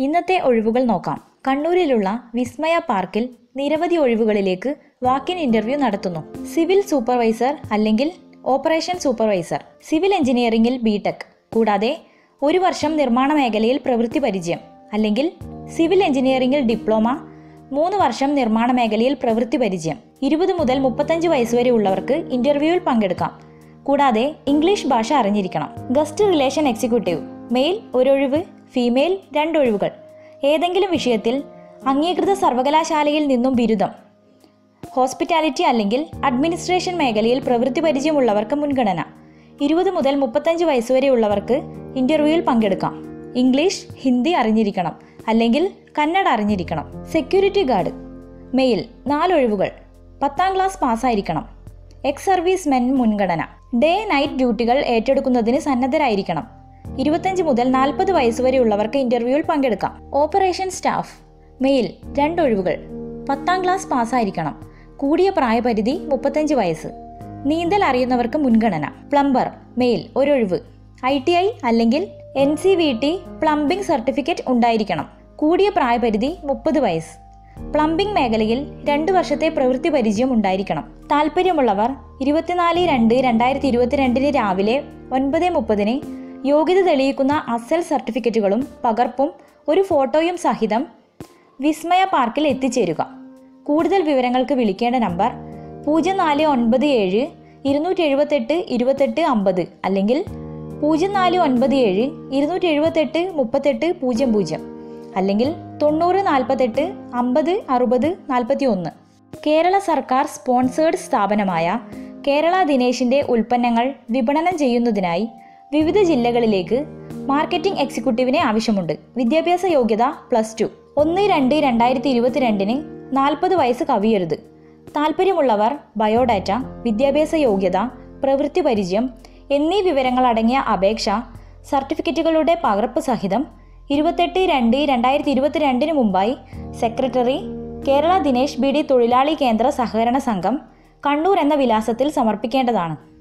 ഇന്നത്തെ ഒഴിവുകൾ നോക്കാം കണ്ണൂരിലുള്ള വിസ്മയ പാർക്കിൽ നിരവധി ഒഴിവുകളിലേക്ക് വാക്കിൻ ഇന്റർവ്യൂ നടത്തുന്നു സിവിൽ സൂപ്പർവൈസർ അല്ലെങ്കിൽ ഓപ്പറേഷൻ സൂപ്പർവൈസർ സിവിൽ എഞ്ചിനീയറിംഗിൽ ബിടെക് കൂടാതെ ഒരു വർഷം നിർമ്മാണ മേഖലയിൽ പ്രവൃത്തി പരിചയം അല്ലെങ്കിൽ സിവിൽ എഞ്ചിനീയറിംഗിൽ ഡിപ്ലോമ മൂന്ന് വർഷം നിർമ്മാണ മേഖലയിൽ പ്രവൃത്തി പരിചയം ഇരുപത് മുതൽ മുപ്പത്തഞ്ച് വയസ്സുവരെ ഉള്ളവർക്ക് ഇന്റർവ്യൂവിൽ പങ്കെടുക്കാം കൂടാതെ ഇംഗ്ലീഷ് ഭാഷ അറിഞ്ഞിരിക്കണം ഗസ്റ്റ് റിലേഷൻ എക്സിക്യൂട്ടീവ് മെയിൽ ഒരൊഴിവ് ഫീമെയിൽ രണ്ടൊഴിവുകൾ ഏതെങ്കിലും വിഷയത്തിൽ അംഗീകൃത സർവകലാശാലയിൽ നിന്നും ബിരുദം ഹോസ്പിറ്റാലിറ്റി അല്ലെങ്കിൽ അഡ്മിനിസ്ട്രേഷൻ മേഖലയിൽ പ്രവൃത്തി പരിചയമുള്ളവർക്ക് മുൻഗണന ഇരുപത് മുതൽ മുപ്പത്തഞ്ച് വയസ്സുവരെയുള്ളവർക്ക് ഇന്റർവ്യൂവിൽ പങ്കെടുക്കാം ഇംഗ്ലീഷ് ഹിന്ദി അറിഞ്ഞിരിക്കണം അല്ലെങ്കിൽ കന്നഡ അറിഞ്ഞിരിക്കണം സെക്യൂരിറ്റി ഗാർഡ് മെയിൽ നാലൊഴിവുകൾ പത്താം ക്ലാസ് പാസ്സായിരിക്കണം എക്സ് സർവീസ് മെൻ മുൻഗണന ഡേ നൈറ്റ് ഡ്യൂട്ടികൾ ഏറ്റെടുക്കുന്നതിന് സന്നദ്ധരായിരിക്കണം ഇരുപത്തഞ്ച് മുതൽ നാൽപ്പത് വയസ്സുവരെയുള്ളവർക്ക് ഇന്റർവ്യൂവിൽ പങ്കെടുക്കാം ഓപ്പറേഷൻ സ്റ്റാഫ് മെയിൽ രണ്ടൊഴിവുകൾ പത്താം ക്ലാസ് പാസ്സായിരിക്കണം കൂടിയ പ്രായപരിധി മുപ്പത്തഞ്ച് വയസ്സ് നീന്തൽ അറിയുന്നവർക്ക് മുൻഗണന പ്ലംബർ മെയിൽ ഒരൊഴിവ് ഐ ടി ഐ അല്ലെങ്കിൽ N C V T plumbing certificate ഉണ്ടായിരിക്കണം കൂടിയ പ്രായപരിധി മുപ്പത് വയസ്സ് പ്ലംബിംഗ് മേഖലയിൽ രണ്ട് വർഷത്തെ പ്രവൃത്തി പരിചയം ഉണ്ടായിരിക്കണം താല്പര്യമുള്ളവർ ഇരുപത്തിനാല് രണ്ട് രണ്ടായിരത്തി ഇരുപത്തിരണ്ടിന് രാവിലെ ഒൻപത് മുപ്പതിന് യോഗ്യത തെളിയിക്കുന്ന അസൽ സർട്ടിഫിക്കറ്റുകളും പകർപ്പും ഒരു ഫോട്ടോയും സഹിതം വിസ്മയ പാർക്കിൽ എത്തിച്ചേരുക കൂടുതൽ വിവരങ്ങൾക്ക് വിളിക്കേണ്ട നമ്പർ പൂജ്യം നാല് ഒൻപത് ഏഴ് ഇരുന്നൂറ്റി എഴുപത്തെട്ട് ഇരുപത്തെട്ട് അമ്പത് അല്ലെങ്കിൽ പൂജ്യം നാല് ഒൻപത് ഏഴ് ഇരുന്നൂറ്റി എഴുപത്തെട്ട് മുപ്പത്തെട്ട് പൂജ്യം പൂജ്യം അല്ലെങ്കിൽ തൊണ്ണൂറ് നാൽപ്പത്തെട്ട് അമ്പത് അറുപത് നാൽപ്പത്തി ഒന്ന് കേരള സർക്കാർ സ്പോൺസേഡ് സ്ഥാപനമായ കേരള ദിനേശിന്റെ ഉൽപ്പന്നങ്ങൾ വിപണനം ചെയ്യുന്നതിനായി വിവിധ ജില്ലകളിലേക്ക് മാർക്കറ്റിംഗ് എക്സിക്യൂട്ടീവിനെ ആവശ്യമുണ്ട് വിദ്യാഭ്യാസ യോഗ്യത പ്ലസ് ടു ഒന്ന് രണ്ട് രണ്ടായിരത്തി ഇരുപത്തിരണ്ടിന് നാൽപ്പത് വയസ്സ് കവിയരുത് താല്പര്യമുള്ളവർ ബയോഡാറ്റ വിദ്യാഭ്യാസ യോഗ്യത പ്രവൃത്തി പരിചയം എന്നീ വിവരങ്ങൾ അടങ്ങിയ അപേക്ഷ സർട്ടിഫിക്കറ്റുകളുടെ പകർപ്പ് സഹിതം ഇരുപത്തെട്ട് രണ്ട് രണ്ടായിരത്തി ഇരുപത്തിരണ്ടിന് മുമ്പായി സെക്രട്ടറി കേരള ദിനേശ് ബി ഡി തൊഴിലാളി കേന്ദ്ര സഹകരണ സംഘം കണ്ണൂർ എന്ന വിലാസത്തിൽ സമർപ്പിക്കേണ്ടതാണ്